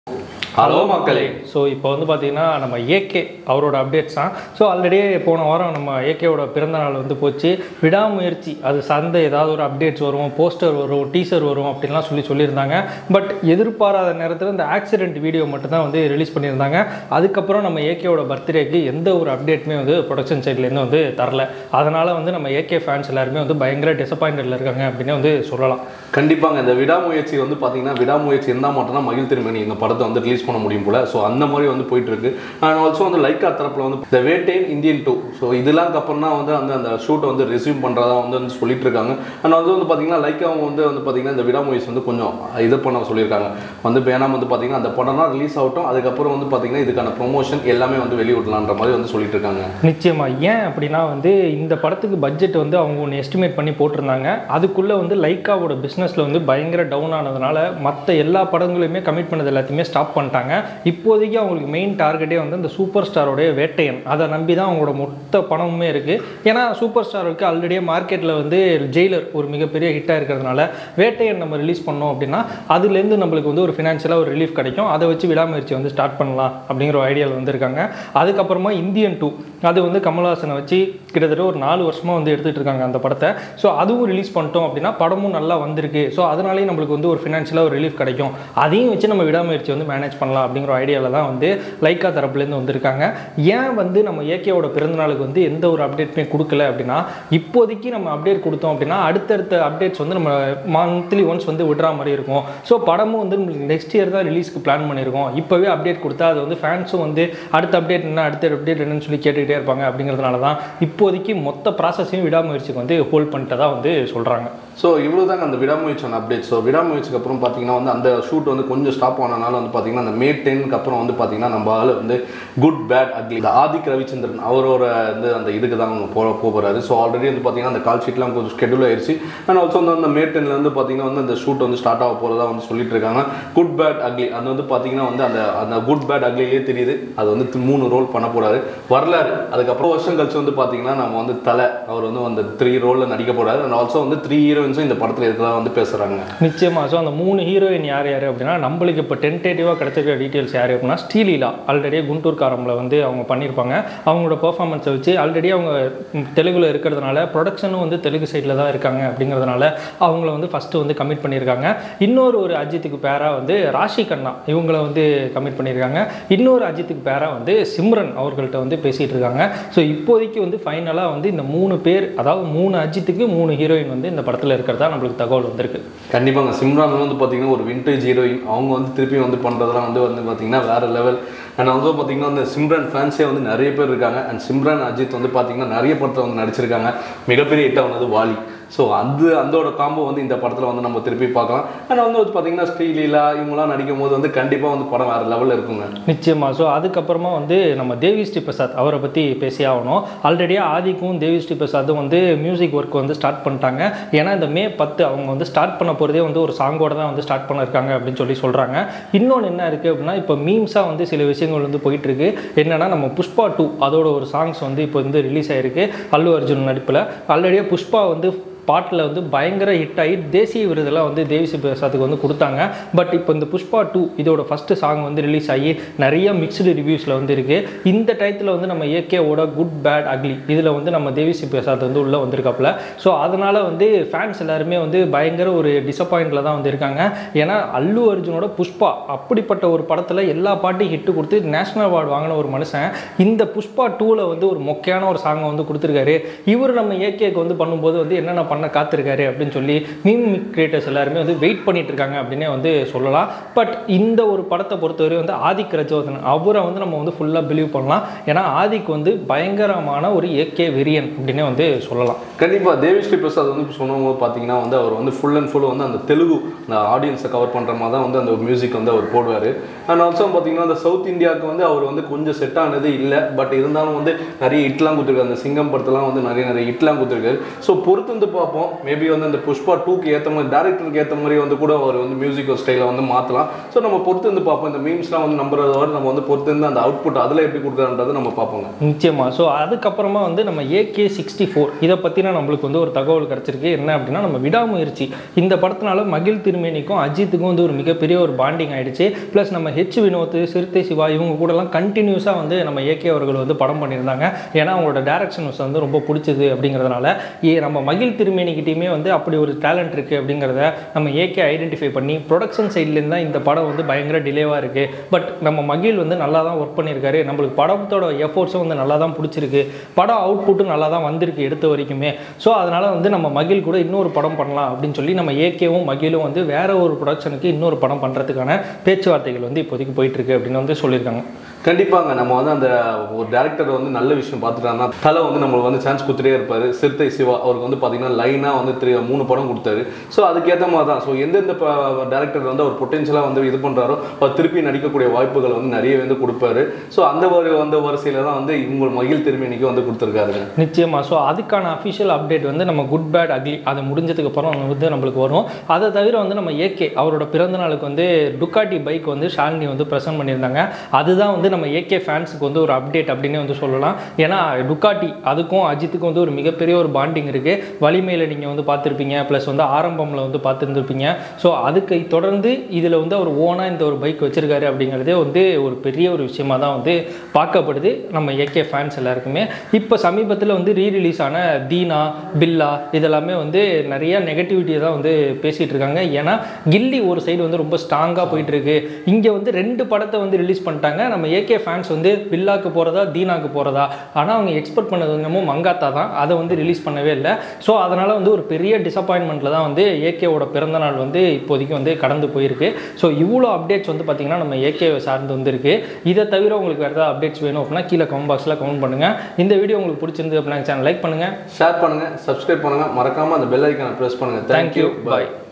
hello மக்களே so இப்போ வந்து பார்த்தீங்கன்னா நம்ம ஏகே அவரோட அப்டேட்ஸ் தான் ஸோ ஆல்ரெடி போன வாரம் நம்ம ஏகேவோட பிறந்த நாள் வந்து போச்சு விடாமுயற்சி அது சார்ந்த ஏதாவது ஒரு அப்டேட்ஸ் வரும் போஸ்டர் வரும் டீசர் வரும் அப்படின்லாம் சொல்லி சொல்லியிருந்தாங்க பட் எதிர்பாராத நேரத்தில் இந்த ஆக்சிடென்ட் வீடியோ மட்டும் தான் வந்து ரிலீஸ் பண்ணியிருந்தாங்க அதுக்கப்புறம் நம்ம ஏகேவோட பர்த்டேக்கு எந்த ஒரு அப்டேட்டுமே வந்து ப்ரொடக்ஷன் சைட்லேருந்து வந்து தரல அதனால் வந்து நம்ம ஏகே ஃபேன்ஸ் எல்லாருமே வந்து பயங்கர டிசப்பாயிண்டடில் இருக்காங்க அப்படின்னு வந்து சொல்லலாம் கண்டிப்பாங்க இந்த விடாமுயற்சி வந்து பார்த்தீங்கன்னா விடாமுயற்சி இருந்தால் மட்டும்தான் மகிழ் திருமணி இந்த படத்தை வந்து ரிலீஸ் பண்ண முடியும் போல ஸோ அந்த மாதிரி வந்து போயிட்டு இருக்கு அண்ட் ஆல்சோ வந்து லைக்கா தரப்பில் வந்து த வேட்டேன் இந்தியன் டூ ஸோ இதெல்லாம் அப்புறம் தான் வந்து அந்த அந்த ஷூட்டை வந்து ரெசியூம் பண்ணுறதா வந்து வந்து சொல்லிட்டு இருக்காங்க அண்ட் வந்து வந்து பார்த்தீங்கன்னா லைக்கா வந்து வந்து பார்த்தீங்கன்னா இந்த விடாமுயற்சி வந்து கொஞ்சம் இது பண்ண சொல்லியிருக்காங்க வந்து பேனாம் வந்து பார்த்தீங்கன்னா அந்த படம்லாம் ரிலீஸ் ஆகட்டும் அதுக்கப்புறம் வந்து பார்த்தீங்கன்னா இதுக்கான ப்ரொமோஷன் எல்லாமே வந்து வெளியிடலான்ற மாதிரி வந்து சொல்லிட்டு இருக்காங்க நிச்சயமா ஏன் அப்படின்னா வந்து இந்த படத்துக்கு பட்ஜெட் வந்து அவங்க ஒன்று எஸ்டிமேட் பண்ணி போட்டிருந்தாங்க அதுக்குள்ளே வந்து லைக்காவோட பிஸ்னஸில் வந்து பயங்கர டவுன் ஆனதுனால மற்ற எல்லா படங்களையுமே கமிட் பண்ணது எல்லாத்தையுமே ஸ்டாப் பண்ணிட்டாங்க இப்போதைக்கு அவங்களுக்கு மெயின் டார்கெட்டே வந்து இந்த சூப்பர் ஸ்டாரோடைய வேட்டையன் அதை நம்பி தான் அவங்களோட மொத்த பணமுமே இருக்குது ஏன்னா சூப்பர் ஸ்டாருக்கு ஆல்ரெடியே மார்க்கெட்டில் வந்து ஜெயிலர் ஒரு மிகப்பெரிய ஹிட்டாக இருக்கிறதுனால வேட்டையன் நம்ம ரிலீஸ் பண்ணோம் அப்படின்னா அதுலேருந்து நம்மளுக்கு வந்து ஒரு ஃபினான்ஷியலாக ஒரு ரிலீஃப் கிடைக்கும் அதை வச்சு விடாமுயற்சி வந்து ஸ்டார்ட் பண்ணலாம் அப்படிங்கிற ஒரு ஐடியாவில் வந்திருக்காங்க அதுக்கப்புறமா இந்தியன் டூ அது வந்து கமல்ஹாசனை வச்சு கிட்டத்தட்ட ஒரு நாலு வருஷமாக வந்து எடுத்துகிட்டு இருக்காங்க அந்த படத்தை ஸோ அதுவும் ரிலீஸ் பண்ணிட்டோம் அப்படின்னா படமும் நல்லா வந்திருக்கு ஸோ அதனாலேயே நம்மளுக்கு வந்து ஒரு ஃபினான்ஷியலாக ஒரு ரிலீஃப் கிடைக்கும் அதையும் வச்சு நம்ம விடாமுயற்சி வந்து மேனேஜ் பண்ணலாம் அப்படிங்கிற ஐடியாவில் தான் வந்து லைக்கா தரப்புலேருந்து வந்திருக்காங்க ஏன் வந்து நம்ம ஏகேவோட பிறந்தநாளுக்கு வந்து எந்த ஒரு அப்டேட்டுமே கொடுக்கல அப்படின்னா இப்போதைக்கு நம்ம அப்டேட் கொடுத்தோம் அப்படின்னா அடுத்தடுத்த அப்டேட்ஸ் வந்து நம்ம மந்த்லி ஒன்ஸ் வந்து விடுற மாதிரி இருக்கும் ஸோ படமும் வந்து நெக்ஸ்ட் இயர் தான் ரிலீஸ்க்கு பிளான் பண்ணியிருக்கோம் இப்போவே அப்டேட் கொடுத்தா அது வந்து ஃபேன்ஸும் வந்து அடுத்த அப்டேட் என்ன அடுத்த அப்டேட் என்னன்னு சொல்லி கேட்டுக்கிட்டே இருப்பாங்க அப்படிங்கிறதுனால தான் இப்போதைக்கு மொத்த ப்ராசஸையும் விடாமுயற்சிக்கு வந்து ஹோல்ட் பண்ணிட்டதா வந்து சொல்கிறாங்க ஸோ இவ்வளோ தாங்க அந்த விடாமுயற்சியான அப்டேட் ஸோ விடாமுயற்சிக்கு அப்புறம் பார்த்தீங்கன்னா வந்து அந்த ஷூட் வந்து கொஞ்சம் ஸ்டாப் ஆனனால வந்து பார்த்தீங்கன்னா அந்த மே டென்னுக்கு அப்புறம் வந்து பார்த்தீங்கன்னா நம்ம ஆள் வந்து குட் பேட் அக்லி இந்த ஆதிக் ரவிச்சந்திரன் அவரோட வந்து அந்த இதுக்கு தான் அவங்க போக போகிறாரு ஸோ ஆல்ரெடி வந்து பார்த்தீங்கன்னா அந்த கால் ஷீட்லாம் கொஞ்சம் ஸ்கெடியூல் ஆயிடுச்சு அண்ட் ஆல்சோ வந்து அந்த மே டென்ல வந்து பார்த்தீங்கன்னா வந்து அந்த ஷூட் வந்து ஸ்டார்ட் ஆக போகிறதா வந்து சொல்லிட்டு இருக்காங்க குட் பேட் அக்லி அது வந்து பார்த்தீங்கன்னா வந்து அந்த அந்த குட் பேட் அக்லிலே தெரியுது அது வந்து தி- மூணு ரோல் பண்ண போறாரு வரலாறு அதுக்கப்புறம் வருஷம் கழிச்சு வந்து பார்த்தீங்கன்னா நம்ம வந்து தலை அவர் வந்து அந்த த்ரீ ரோலில் நடிக்க போறாரு அண்ட் ஆல்சோ வந்து த்ரீ ஹீரோயின்ஸும் இந்த படத்தில் இருக்கிறதா வந்து பேசுகிறாங்க நிச்சயமாக ஸோ அந்த மூணு ஹீரோயின் யார் யார் அப்படின்னா நம்மளுக்கு இப்போ டென்டேட்டிவாக கிடைச்சிருக்க டீட்டெயில்ஸ் யார் அப்படின்னா ஸ்ரீலீலா ஆல்ரெடி குண்டூர் காரமில் வந்து அவங்க பண்ணியிருப்பாங்க அவங்களோட பெர்ஃபார்மன்ஸை வச்சு ஆல்ரெடி அவங்க ம், தெலுங்குல இருக்கிறதுனால ப்ரொடக்ஷனும் வந்து தெலுங்கு சைடில் தான் இருக்காங்க அப்படிங்கிறதுனால அவங்கள வந்து ஃபஸ்ட்டு வந்து கமிட் பண்ணியிருக்காங்க இன்னொரு ஒரு அஜித்துக்கு பேராக வந்து ராஷி கண்ணா இவங்கள வந்து கமிட் பண்ணியிருக்காங்க இன்னொரு அஜித்துக்கு பேராக வந்து சிம்ரன் அவர்கள்ட்ட வந்து பேசிகிட்டு இருக்காங்க ஸோ இப்போதைக்கு வந்து ஃபைனலாக வந்து இந்த மூணு பேர் அதாவது மூணு அஜித்துக்கு மூணு ஹீரோயின் வந்து இந்த படத்தில் இருக்கிறதா நம்மளுக்கு தகவல் வந்திருக்கு கண்டிப்பாங்க சிம்ரான் வந்து பார்த்தீங்கன்னா ஒரு விண்டேஜ் ஹீரோயின் அவங்க வந்து திருப்பி வந்து பண்ணுறதுலாம் வந்து வந்து பார்த்தீங்கன்னா வேற லெவல் அண்ட் வந்து பார்த்தீங்கன்னா அந்த சிம்ரன் ஃபேன்ஸே வந்து நிறைய பேர் இருக்காங்க அண்ட் சிம்ரன் அஜித் வந்து பார்த்தீங்கன்னா நிறைய படத்தில் வந்து நடிச்சிருக்காங்க மிகப்பெரிய ஹிட்டாக வந்தது வாலி ஸோ அந்த அந்தோட காம்போ வந்து இந்த படத்தில் வந்து நம்ம திருப்பி பார்க்கலாம் அண்ட் வந்து வந்து பார்த்தீங்கன்னா ஸ்ரீலீலா இவங்களாம் நடிக்கும் போது வந்து கண்டிப்பாக வந்து படம் வேறு லெவலில் இருக்குங்க நிச்சயமா ஸோ அதுக்கப்புறமா வந்து நம்ம தேவி ஸ்ரீ பிரசாத் அவரை பற்றி பேசி ஆகணும் ஆல்ரெடியாக ஆதிக்கும் தேவி ஸ்ரீ பிரசாத்தும் வந்து மியூசிக் ஒர்க் வந்து ஸ்டார்ட் பண்ணிட்டாங்க ஏன்னா இந்த மே பத்து அவங்க வந்து ஸ்டார்ட் பண்ண போகிறதே வந்து ஒரு சாங்கோட தான் வந்து ஸ்டார்ட் பண்ணிருக்காங்க அப்படின்னு சொல்லி சொல்கிறாங்க இன்னொன்று என்ன இருக்குது அப்படின்னா இப்போ மீம்ஸாக வந்து சில விஷயங்கள் வந்து போயிட்டுருக்கு என்னன்னா நம்ம புஷ்பா டூ அதோட ஒரு சாங்ஸ் வந்து இப்போ வந்து ரிலீஸ் ஆயிருக்கு அல்லு அர்ஜுன் நடிப்பில் ஆல்ரெடியாக புஷ்பா வந்து பாட்டில் வந்து பயங்கர ஹிட் ஆகி தேசிய விருதெல்லாம் வந்து தேவிஸ்ரீ பிரசாத்துக்கு வந்து கொடுத்தாங்க பட் இப்போ இந்த புஷ்பா டூ இதோட ஃபஸ்ட்டு சாங் வந்து ரிலீஸ் ஆகி நிறைய மிக்ஸ்டு ரிவ்யூஸில் வந்து இருக்குது இந்த டயத்தில் வந்து நம்ம ஏகேவோட குட் பேட் அக்லி இதில் வந்து நம்ம தேவிஸ்ரீ பிரசாத் வந்து உள்ளே வந்திருக்காப்புல ஸோ அதனால் வந்து ஃபேன்ஸ் எல்லாருமே வந்து பயங்கர ஒரு டிசப்பாயிண்டில் தான் வந்து இருக்காங்க ஏன்னா அல்லு அர்ஜுனோட புஷ்பா அப்படிப்பட்ட ஒரு படத்தில் எல்லா பாட்டையும் ஹிட்டு கொடுத்து நேஷனல் அவார்டு வாங்கின ஒரு மனுஷன் இந்த புஷ்பா டூவில் வந்து ஒரு மொக்கையான ஒரு சாங்கை வந்து கொடுத்துருக்காரு இவர் நம்ம ஏகேக்கு வந்து பண்ணும்போது வந்து என்னென்ன பண்ண காத்திருக்காரு அப்படின்னு சொல்லி மீம் கிரியேட்டர்ஸ் எல்லாருமே வந்து வெயிட் பண்ணிட்டு இருக்காங்க அப்படின்னே வந்து சொல்லலாம் பட் இந்த ஒரு படத்தை பொறுத்தவரை வந்து ஆதிக் ரஜோதன் அவரை வந்து நம்ம வந்து ஃபுல்லாக பிலீவ் பண்ணலாம் ஏன்னா ஆதிக் வந்து பயங்கரமான ஒரு ஏகே வெரியன் அப்படின்னே வந்து சொல்லலாம் கண்டிப்பாக தேவிஸ்ரீ பிரசாத் வந்து சொன்னவங்க பார்த்தீங்கன்னா வந்து அவர் வந்து ஃபுல் அண்ட் ஃபுல் வந்து அந்த தெலுங்கு அந்த ஆடியன்ஸை கவர் பண்ணுற மாதிரி தான் வந்து அந்த மியூசிக் வந்து அவர் போடுவார் அண்ட் ஆல்சோ பார்த்தீங்கன்னா அந்த சவுத் இந்தியாவுக்கு வந்து அவர் வந்து கொஞ்சம் செட் ஆனது இல்லை பட் இருந்தாலும் வந்து நிறைய ஹிட்லாம் கொடுத்துருக்காரு அந்த சிங்கம் படத்தெல்லாம் வந்து நிறைய நிறைய ஹிட்லாம் கொடுத்துருக்காரு ஸோ பொறுத்து வந்து பார்ப்போம் மேபி வந்து இந்த புஷ்பா டூக்கு ஏற்ற மாதிரி டேரக்டருக்கு ஏற்ற மாதிரி வந்து கூட அவர் வந்து மியூசிக் ஸ்டைலை வந்து மாற்றலாம் ஸோ நம்ம பொறுத்து இருந்து பார்ப்போம் இந்த மீம்ஸ்லாம் வந்து நம்புறத வரை நம்ம வந்து பொறுத்து இருந்து அந்த அவுட்புட் அதில் எப்படி கொடுக்குறான்றதை நம்ம பார்ப்போங்க நிச்சயமா ஸோ அதுக்கப்புறமா வந்து நம்ம ஏகே சிக்ஸ்டி ஃபோர் இதை பற்றின நம்மளுக்கு வந்து ஒரு தகவல் கிடச்சிருக்கு என்ன அப்படின்னா நம்ம விடாமுயற்சி இந்த படத்தினால மகிழ் திருமேனிக்கும் அஜித்துக்கும் வந்து ஒரு மிகப்பெரிய ஒரு பாண்டிங் ஆயிடுச்சு ப்ளஸ் நம்ம ஹெச் வினோத் சிறுத்தை சிவா இவங்க கூடலாம் கண்டினியூஸாக வந்து நம்ம ஏகே அவர்கள் வந்து படம் பண்ணியிருந்தாங்க ஏன்னா அவங்களோட டேரக்ஷன்ஸ் வந்து ரொம்ப பிடிச்சது அப்படிங்கிறதுனால ஏ நம்ம மகிழ் திருமேனிக்கிட்டையுமே வந்து அப்படி ஒரு டேலண்ட் இருக்குது அப்படிங்கிறத நம்ம ஏகே ஐடென்டிஃபை பண்ணி ப்ரொடக்ஷன் சைட்லேருந்து தான் இந்த படம் வந்து பயங்கர டிலேவாக இருக்குது பட் நம்ம மகிழ் வந்து நல்லா தான் ஒர்க் பண்ணியிருக்காரு நம்மளுக்கு படத்தோட எஃபோர்ட்ஸும் வந்து நல்லா தான் பிடிச்சிருக்கு படம் அவுட்புட்டும் நல்லா தான் வந்திருக்கு எடுத்த வரைக்குமே ஸோ அதனால் வந்து நம்ம மகிழ் கூட இன்னொரு படம் பண்ணலாம் அப்படின்னு சொல்லி நம்ம ஏகேவும் மகிழும் வந்து வேற ஒரு ப்ரொடக்ஷனுக்கு இன்னொரு படம் பண்ணுறதுக்கான பேச்சுவார்த்தைகள் வந்து இப்போதைக்கு போயிட்டுருக்கு அப்படின்னு வந்து சொல்லியிருக்காங்க கண்டிப்பாங்க நம்ம வந்து அந்த ஒரு டேரக்டர் வந்து நல்ல விஷயம் பார்த்துட்டாருன்னா தலை வந்து நம்மளுக்கு வந்து சான்ஸ் கொடுத்துட்டே இருப்பாரு சிறுத்தை சிவா அவருக்கு வந்து பார்த்தீங்கன்னா லைனாக வந்து த்ரீ மூணு படம் கொடுத்தாரு ஸோ அதுக்கேற்ற மாதிரி தான் ஸோ எந்தெந்த டேரக்டர் வந்து அவர் பொட்டென்ஷியலாக வந்து இது பண்ணுறாரோ அவர் திருப்பி நடிக்கக்கூடிய வாய்ப்புகள் வந்து நிறைய வந்து கொடுப்பாரு ஸோ அந்த ஒரு அந்த வரிசையில் தான் வந்து இவங்க மகிழ் திருமேனிக்கு வந்து கொடுத்துருக்காருங்க நிச்சயமா ஸோ அதுக்கான அஃபிஷியல் அப்டேட் வந்து நம்ம குட் பேட் அக்லி அது முடிஞ்சதுக்கு அப்புறம் வந்து நம்மளுக்கு வரும் அதை தவிர வந்து நம்ம ஏகே அவரோட பிறந்த நாளுக்கு வந்து டுக்காட்டி பைக் வந்து ஷாலினி வந்து ப்ரெசென்ட் பண்ணியிருந்தாங்க அதுதான் வந்து நம்ம ஏகே ஃபேன்ஸுக்கு வந்து ஒரு அப்டேட் அப்படின்னு வந்து சொல்லலாம் ஏன்னா டுக்காட்டி அதுக்கும் அஜித்துக்கும் வந்து ஒரு மிகப்பெரிய ஒரு பாண்டிங் இருக்குது வலிமையில் நீங்கள் வந்து பார்த்துருப்பீங்க ப்ளஸ் வந்து ஆரம்பமில் வந்து பார்த்துருந்துருப்பீங்க ஸோ அதுக்கு தொடர்ந்து இதில் வந்து அவர் ஓனாக இந்த ஒரு பைக் வச்சிருக்காரு அப்படிங்கிறதே வந்து ஒரு பெரிய ஒரு விஷயமா தான் வந்து பார்க்கப்படுது நம்ம ஏகே ஃபேன்ஸ் எல்லாருக்குமே இப்போ சமீபத்தில் வந்து ரீ ரிலீஸ் ஆன தீனா பில்லா இதெல்லாமே வந்து நிறைய நெகட்டிவிட்டியை தான் வந்து பேசிகிட்டு இருக்காங்க ஏன்னா கில்லி ஒரு சைடு வந்து ரொம்ப ஸ்ட்ராங்காக போயிட்டு இருக்கு இங்கே வந்து ரெண்டு படத்தை வந்து ரிலீஸ் பண்ணிட்டாங்க நம்ம ஏகே ஃபேன்ஸ் வந்து பில்லாக்கு போகிறதா தீனாக்கு போகிறதா ஆனால் அவங்க எக்ஸ்பெக்ட் பண்ணது என்னமோ மங்காத்தா தான் அதை வந்து ரிலீஸ் பண்ணவே இல்லை ஸோ அதனால் வந்து ஒரு பெரிய டிசப்பாயின்மெண்ட்டில் தான் வந்து ஏகேவோட பிறந்தநாள் வந்து இப்போதைக்கு வந்து கடந்து போயிருக்கு ஸோ இவ்வளோ அப்டேட்ஸ் வந்து பார்த்திங்கன்னா நம்ம ஏகேவை சார்ந்து வந்திருக்கு இதை தவிர உங்களுக்கு வேறு ஏதாவது அப்டேட்ஸ் வேணும் அப்படின்னா கீழே கமெண்ட் பாக்ஸில் கமெண்ட் பண்ணுங்கள் இந்த வீடியோ உங்களுக்கு பிடிச்சிருந்து அப்படின்னா சேனல் லைக் பண்ணுங்கள் ஷேர் பண்ணுங்க சப்ஸ்கிரைப் பண்ணுங்க மறக்காம அந்த பெல் ஐக்கானை ப்ரெஸ் பண்ணுங்க தேங்க்யூ தேங்க்யூ பாய் பாய்